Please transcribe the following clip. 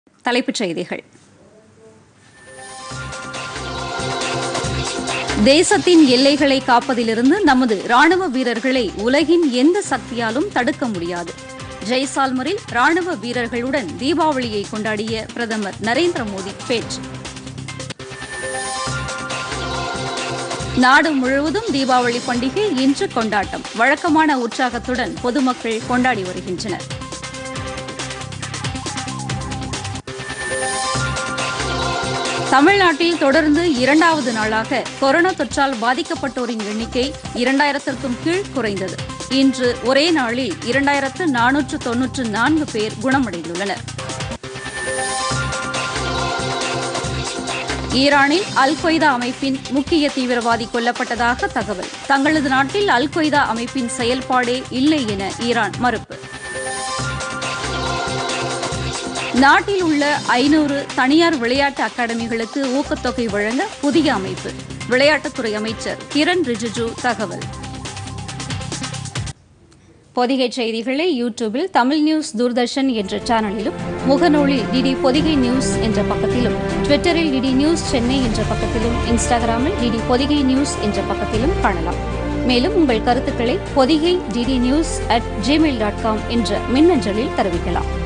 தலைப்புச் செய்திகள் தேசத்தின் எல்லைகளை காப்பதிலிருந்து நமது ராணுவ வீரர்களை உலகின் எந்த சக்தியாலும் தடுக்க முடியாது ஜெய்சால்மரில் ராணுவ வீரர்களுடன் தீபாவளியை கொண்டாடிய பிரதமர் நரேந்திர மோடி பேச்சு நாடு முழுவதும் தீபாவளி பண்டிகை இன்று கொண்டாட்டம் வழக்கமான உற்சாகத்துடன் பொதுமக்கள் கொண்டாடி வருகின்றனர் தமிழ்நாட்டில் தொடர்ந்து இரண்டாவது நாளாக கொரோனா தொற்றால் பாதிக்கப்பட்டோரின் எண்ணிக்கை இரண்டாயிரத்திற்கும் கீழ் குறைந்தது இன்று ஒரே நாளில் இரண்டாயிரத்து நானூற்று தொன்னூற்று நான்கு பேர் குணமடைந்துள்ளனர் ஈரானில் அல் கொய்தா அமைப்பின் முக்கிய தீவிரவாதி கொல்லப்பட்டதாக தகவல் தங்களது நாட்டில் அல் கொய்தா அமைப்பின் செயல்பாடே இல்லை என ஈரான் மறுப்பு நாட்டில் உள்ள ஐநூறு தனியார் விளையாட்டு அகாடமிகளுக்கு ஊக்கத்தொகை வழங்க புதிய அமைப்பு விளையாட்டுத்துறை அமைச்சர் கிரண் ரிஜிஜு தகவல் பொதிகை செய்திகளை யூடியூபில் தமிழ் நியூஸ் தூர்தர்ஷன் என்ற சேனலிலும் முகநூலில் டிடி பொதிகை நியூஸ் என்ற பக்கத்திலும் ட்விட்டரில் டிடி நியூஸ் சென்னை என்ற பக்கத்திலும் இன்ஸ்டாகிராமில் டிடி பொதிகை நியூஸ் என்ற பக்கத்திலும் காணலாம் மேலும் உங்கள் கருத்துக்களை Podhigai DD news at Gmail dot com என்ற மின்னஞ்சலில் தெரிவிக்கலாம்